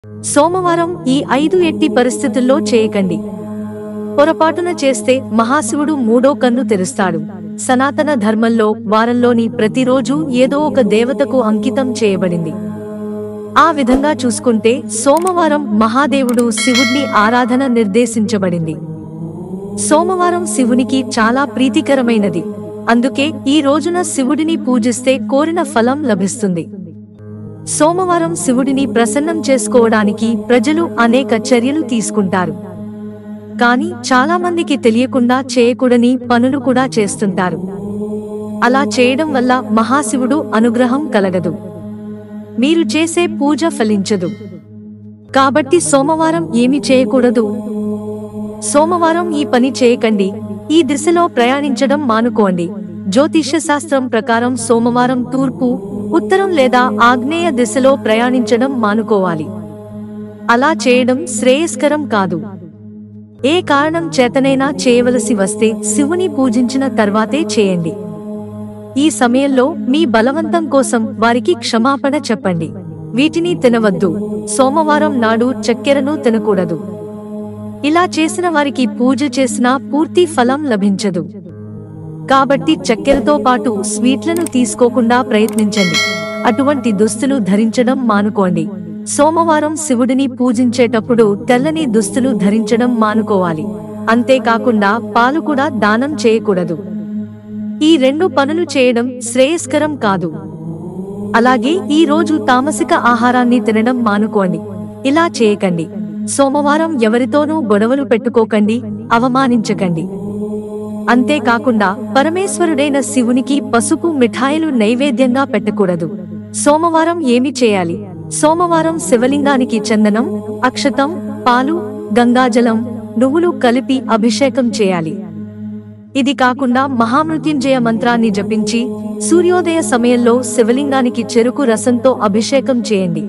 సోమవారం ఈ ఐదు ఎట్టి పరిస్థితుల్లో చేయకండి పొరపాటున చేస్తే మహాశివుడు మూడో కన్ను తెరుస్తాడు సనాతన ధర్మంలో వారంలోని ప్రతిరోజు ఏదో ఒక దేవతకు అంకితం చేయబడింది ఆ విధంగా చూసుకుంటే సోమవారం మహాదేవుడు శివుడిని ఆరాధన నిర్దేశించబడింది సోమవారం శివునికి చాలా ప్రీతికరమైనది అందుకే ఈ రోజున శివుడిని పూజిస్తే కోరిన ఫలం లభిస్తుంది సోమవారం శివుడిని ప్రసన్నం చేసుకోవడానికి ప్రజలు అనేక చర్యలు తీసుకుంటారు కానీ చాలా మందికి తెలియకుండా చేయకూడని పనులు కూడా చేస్తుంటారు అలా చేయడం వల్ల మహాశివుడు అనుగ్రహం కలగదు మీరు చేసే పూజ ఫలించదు కాబట్టి సోమవారం ఏమి చేయకూడదు సోమవారం ఈ పని చేయకండి ఈ దిశలో ప్రయాణించడం మానుకోండి జ్యోతిష్య శాస్త్రం ప్రకారం సోమవారం తూర్పు ఉత్తరం లేదా ఆగ్నేయ దిశలో ప్రయాణించడం మానుకోవాలి అలా చేయడం శ్రేయస్కరం కాదు ఏ కారణం చేతనైనా చేయవలసి వస్తే శివుని పూజించిన తర్వాతే చేయండి ఈ సమయంలో మీ బలవంతం కోసం వారికి క్షమాపణ చెప్పండి వీటిని తినవద్దు సోమవారం నాడు చక్కెరను తినకూడదు ఇలా చేసిన వారికి పూజ చేసినా పూర్తి ఫలం లభించదు కాబట్టి చక్కెరతో పాటు స్వీట్లను తీసుకోకుండా ప్రయత్నించండి అటువంటి దుస్తులు ధరించడం మానుకోండి సోమవారం శివుడిని పూజించేటప్పుడు తెల్లని దుస్తులు ధరించడం మానుకోవాలి అంతేకాకుండా పాలు కూడా దానం చేయకూడదు ఈ రెండు పనులు చేయడం శ్రేయస్కరం కాదు అలాగే ఈ రోజు తామసిక ఆహారాన్ని తినడం మానుకోండి ఇలా చేయకండి సోమవారం ఎవరితోనూ గొడవలు పెట్టుకోకండి అవమానించకండి అంతేకాకుండా పరమేశ్వరుడైన శివునికి పసుపు మిఠాయిలు నైవేద్యంగా పెట్టకూడదు సోమవారం ఏమి చేయాలి సోమవారం శివలింగానికి చందనం అక్షతం పాలు గంగాజలం నువ్వులు కలిపి అభిషేకం చేయాలి ఇది కాకుండా మహామృత్యుంజయ మంత్రాన్ని జపించి సూర్యోదయ సమయంలో శివలింగానికి చెరుకు రసంతో అభిషేకం చేయండి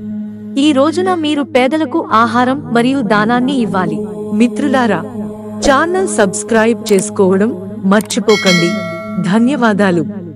ఈ రోజున మీరు పేదలకు ఆహారం మరియు దానాన్ని ఇవ్వాలి మిత్రులారా ఛానల్ సబ్స్క్రైబ్ చేసుకోవడం మర్చిపోకండి ధన్యవాదాలు